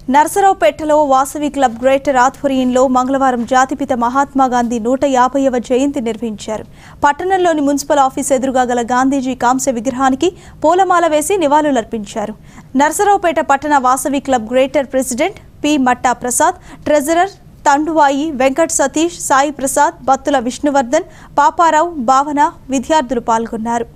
నర్సరావుపేటలో Vasavi club greater ఆధ్వర్యంలో మంగళవారం జాతిపిత మహాత్మా గాంధీ నూట యాభైవ జయంతి నిర్వహించారు పట్టణంలోని మున్సిపల్ ఆఫీస్ ఎదురుగా గల గాంధీజీ కాంస్య విగ్రహానికి పూలమాల వేసి నివాళులర్పించారు నర్సరావుపేట పట్టణ Vasavi club greater president P Matta Prasad treasurer Tanduvai Venkat Satish Sai Prasad Battula Vishnuvardhan Paparao Bhavana విద్యార్థులు పాల్గొన్నారు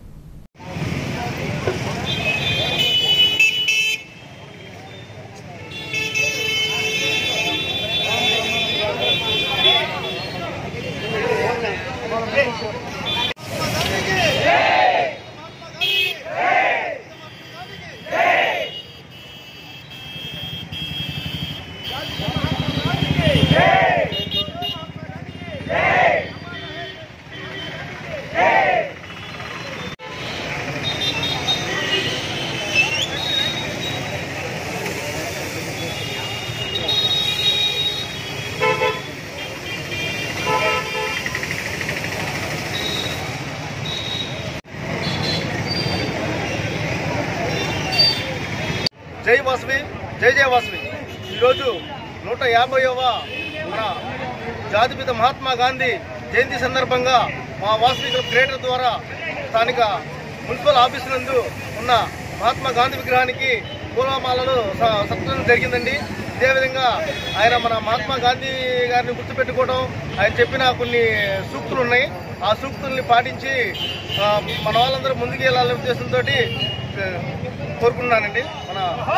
జై వాసవి జై జయ వాసవి ఈరోజు నూట యాభైవ మన జాతిపిత మహాత్మా గాంధీ జయంతి సందర్భంగా మా వాసవి క్లబ్ గ్రేటర్ ద్వారా స్థానిక మున్సిపల్ ఆఫీస్ నందు ఉన్న మహాత్మా గాంధీ విగ్రహానికి పూలమాలను స- సత్కరించడం జరిగిందండి అదేవిధంగా ఆయన మన మహాత్మా గాంధీ గారిని గుర్తుపెట్టుకోవడం ఆయన చెప్పిన కొన్ని సూక్తులు ఉన్నాయి ఆ సూక్తుల్ని పాటించి ఆ, మన వాళ్ళందరూ ముందుకు వెళ్ళాలనే ఉద్దేశంతో కోరుకున్నానండి మన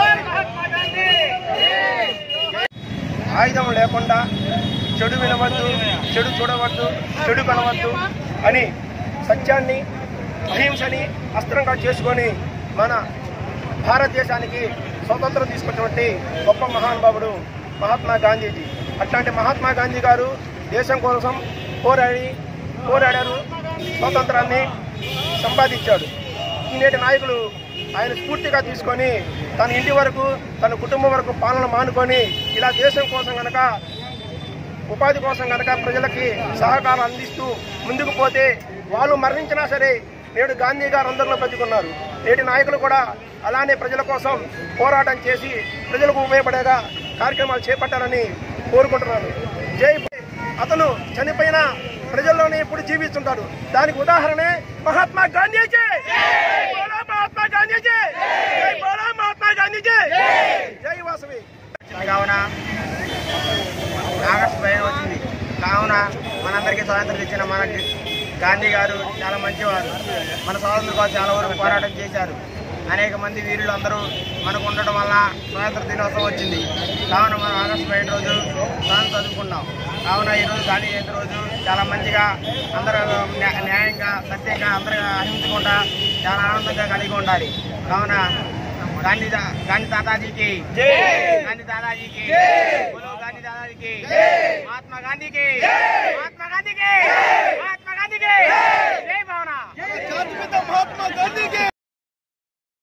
ఆయుధం లేకుండా చెడు వినవద్దు చెడు చూడవద్దు చెడు కనవద్దు అని సత్యాన్ని అహింసని అస్త్రంగా చేసుకొని మన భారతదేశానికి స్వతంత్రం తీసుకొచ్చినటువంటి గొప్ప మహానుభావుడు మహాత్మా గాంధీజీ అట్లాంటి మహాత్మా గాంధీ గారు దేశం కోసం పోరాడి పోరాడారు స్వాతంత్రాన్ని సంపాదించాడు నేటి నాయకులు ఆయన స్ఫూర్తిగా తీసుకొని తన ఇంటి వరకు తన కుటుంబం వరకు పాలన మానుకొని ఇలా దేశం కోసం గనక ఉపాధి కోసం గనక ప్రజలకి సహకారం అందిస్తూ ముందుకు పోతే వాళ్ళు మరణించినా సరే నేడు గాంధీ గారు అందరిలో బతికున్నారు నేటి నాయకులు కూడా అలానే ప్రజల కోసం పోరాటం చేసి ప్రజలకు ఉపయోగపడేగా కార్యక్రమాలు చేపట్టాలని కోరుకుంటున్నాను జై అతను చనిపోయిన ప్రజల్లోనే ఎప్పుడు జీవిస్తుంటాడు దానికి ఉదాహరణే మహాత్మా గాంధీజీ బోలో మహాత్మా గాంధీజీ జై బోలో మహాత్మా గాంధీజీ జై వాసవి కావున ఆగస్టు పదిహేను వచ్చింది కావున మనందరికీ స్వాతంత్రం ఇచ్చిన మన గాంధీ గారు చాలా మంచివారు మన స్వాతంత్రం కోసం చాలా వరకు పోరాటం చేశారు అనేక మంది వీరులు అందరూ మనకు ఉండటం వల్ల స్వాతంత్ర దినోత్సవం వచ్చింది కావున మనం ఆగస్టు పదిహేను రోజు స్వాతంత్రం చదువుకున్నాం కావున ఈరోజు గాంధీ జయంతి రోజు చాలా మంచిగా అందరూ న్యా- న్యాయంగా సత్యంగా అందరూ అహింసకుండా చాలా ఆనందంగా కలిగి ఉండాలి కావున गांधी दा- गांधी दादाजी की गांधी दादाजी की बोलो गांधी दादाजी की महात्मा गांधी की महात्मा गांधी की महात्मा गांधी की जय भावना జాతిపిత మహాత్మా గాంధీకి